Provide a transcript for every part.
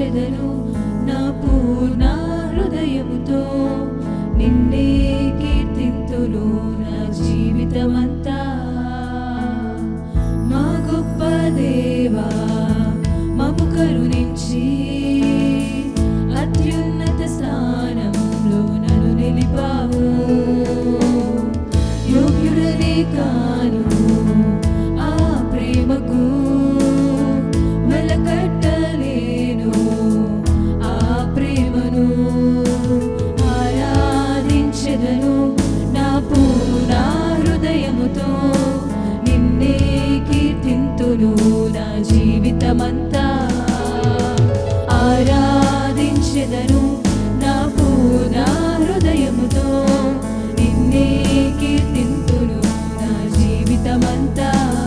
ఆరాధించెదను నా పూర్ణ హృదయముతో నిన్నే కీర్తింతును నా జీవితమంతా మా గొప్ప దేవా మము కరుణించి అత్యున్నత స్థానంలో నన్ను నిలిపావు యోగ్యుడనే కాను ఆ ప్రేమకు వెలకట్టలేను ఆ ప్రేమను ఆరాధించెదను నా పూర్ణ హృదయముతో నిన్నే కీర్తింతును నా జీవితమంతా ఆరాధించెదను నా పూర్ణ హృదయముతో నిన్నే కీర్తింతును నా జీవితమంతా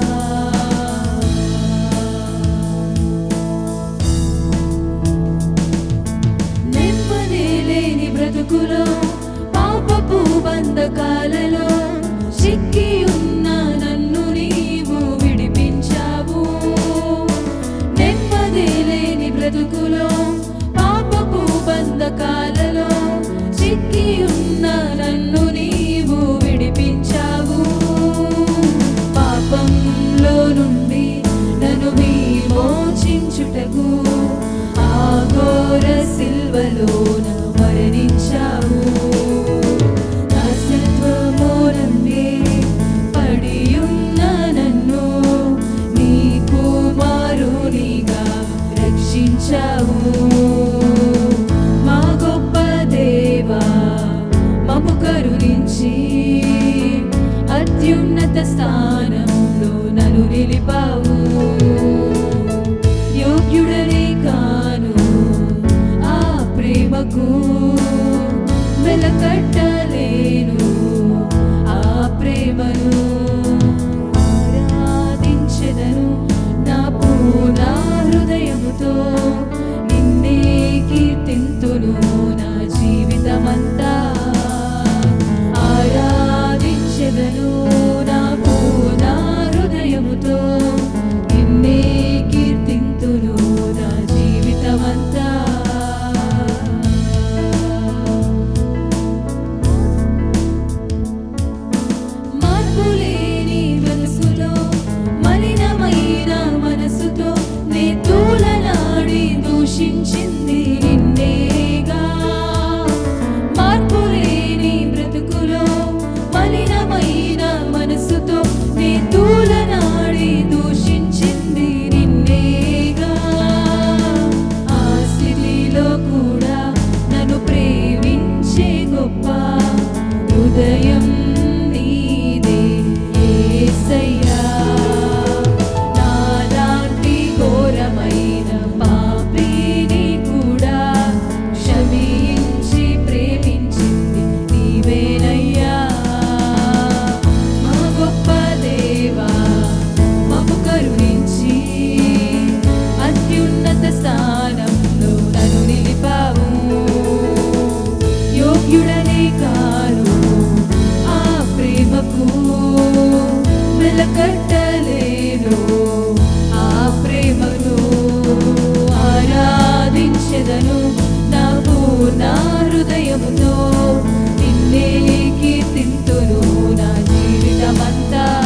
నెమ్మది లేని బ్రతుకులో పాపపు బంధకాలలో చిక్కి ఉన్న నన్ను నీవు విడిపించావు నెమ్మది లేని బ్రతుకులో పాపపు బంధకాలలో చిక్కి ఉన్న నన్ను నీవు విడిపించావు పాపంలో నుండి నన్ను విమోచించుటకు ఆ ఘోర సిల్వలోన మరణించావు నా సర్వమోనందే పడియున్న నన్ను నీ కుమారునిగా రక్షించావు మా గొప్ప దేవా మము కరుణించి అత్యున్నత స్థానంలో నన్ను నిలిపావు యోగ్యుడనే కాను ఆ ప్రేమకు వెలకట్టలేను ఆ ప్రేమను ఆరాధించెదను నా పూర్ణ హృదయముతో నిన్నే కీర్తింతును నా జీవితమంతా ఆరాధించెదను నా పూర్ణ హృదయముతో నిన్నే కీర్తింతును నా జీవితమంతా మార్పులేని మనసులో మలినమైన మనసుతో నే తూలనాడి దూషించింది నిన్నేగా మార్పులేని బ్రతుకులో మలినమైన మనసుతో నే తూలనాడి దూషించింది నిన్నేగా ఆ స్థితిలో కూడా నన్ను ప్రేమించే గొప్ప హృదయం నీదే యేసయ్యా నాలాంటి ఘోరమైన పాపిని కూడా క్షమించి ప్రేమించింది నీవేనయ్యా మా గొప్ప దేవా మము కరుణించి అత్యున్నత స్థానంలో నన్ను నిలిపావు యోగ్యుడనే కాను ఆ ప్రేమకు వెలకట్టలేను ఆ ప్రేమను ఆరాధించెదను నా పూర్ణ హృదయముతో నిన్నే కీర్తింతును నా జీవితమంతా